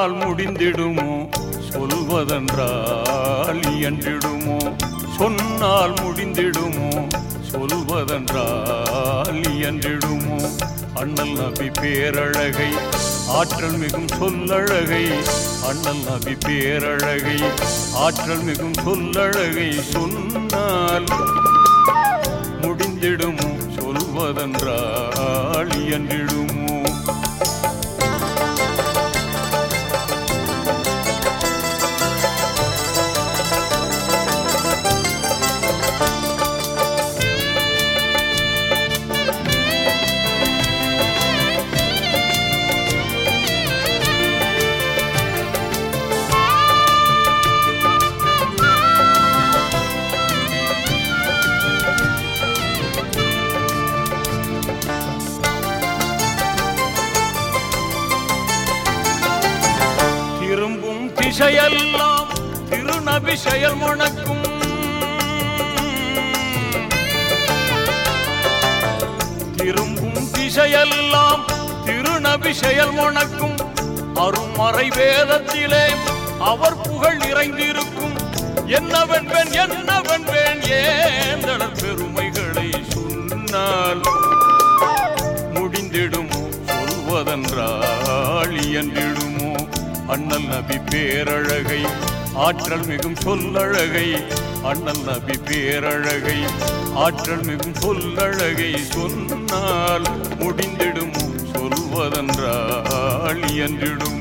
சொன்னால் முடிந்திடுமோ சொல்வதென்றால் இயன்றிடுமோ சொன்னால் முடிந்திடுமோ சொல்வதென்றால் இயன்றிடுமோ அண்ணல் நபி பேரழகை ஆற்றல் மிகும் சொல்லழகை அண்ணல் நபி பேரழகை ஆற்றல் மிகும் சொல்லழகை சொன்னால் முடிந்திடுமோ சொல்வதென்றால் இயன்றிடுமோ திரும்பும் திசையெல்லாம் திருநபி செயல் முழக்கும் திரும்பும் திசையெல்லாம் திருநபி செயல் முழக்கும் அருமறை வேதத்திலே அவர் புகழ் நிறைந்திருக்கும் என்னவென்பேன் என்னவென்பேன் ஏந்தளர் பெருமைகளை சொன்னால் முடிந்திடுமோ சொல்வதென்றால் இயன்றிடுமோ அண்ணல் நபி பேரழகை ஆற்றல் மிகும் சொல்லழகை அண்ணல் நபி பேரழகை ஆற்றல் மிகும் சொல்லழகை சொன்னால் முடிந்திடுமோ சொல்வதென்றால் இயன்றிடுமோ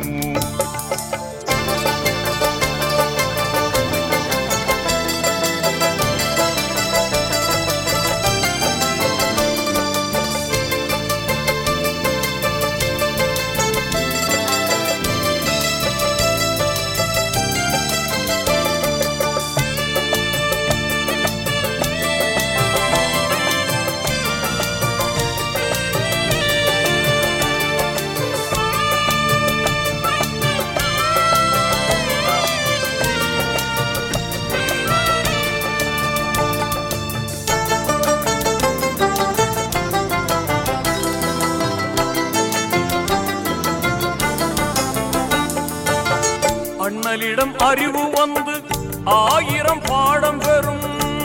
அண்ணலிடம் அறிவு வந்து ஆயிரம் பாடம் பெறும்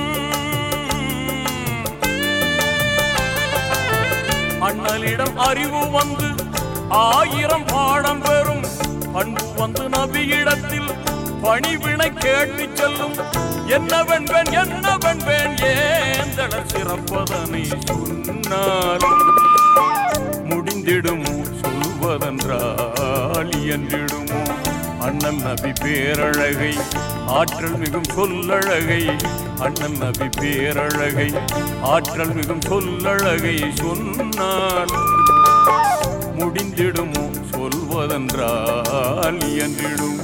அண்ணலிடம் அறிவு வந்து ஆயிரம் பாடம் பெறும் பண்பு வந்து நபியிடத்தில் பணிவினை கேட்டு செல்லும் என்னவென்பேன் என்னவென்பேன் ஏந்தளர் சிறப்பதனை சொன்னால் முடிந்திடுமோ சொல்வதென்றால் இயன்றிடுமோ அண்ணல் நபி பேரழகை ஆற்றல் மிகும் சொல்லழகை அண்ணல் நபி பேரழகை ஆற்றல் மிகும் சொல்லழகை சொன்னால் முடிந்திடுமோ சொல்வதென்றால் இயன்றிடுமோ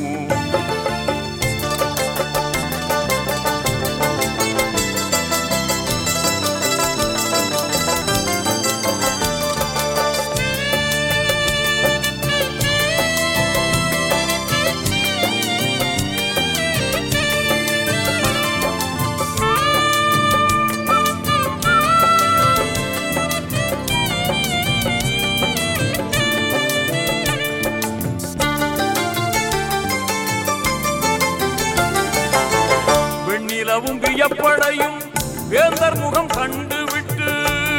வெண்ணிலவும் வியப்படையும் வேந்தர் முகம் கண்டுவிட்டு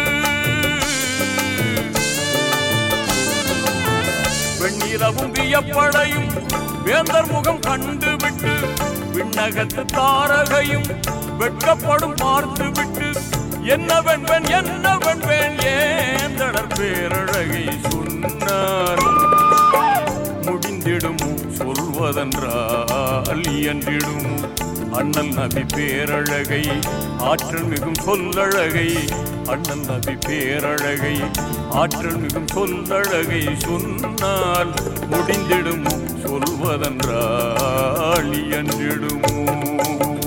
வெண்ணிலவும் வியப்படையும் வேந்தர் முகம் கண்டுவிட்டு விண்ணகத்து தாரகையும் வெட்கப்படும் பார்த்துவிட்டு என்னவென்பேன் என்னவென்பேன் ஏந்தடர் பேரழகை சொன்னார் முடிந்திடுமோ சொல்வதென்றால் இயன்றிடுமோ அண்ணல் நபி பேரழகை ஆற்றல் மிகும் சொல்லழகை அண்ணல் நபி பேரழகை ஆற்றல் மிகும் சொல்லழகை சொன்னால் முடிந்திடுமோ சொல்வதென்றால் இயன்றிடுமோ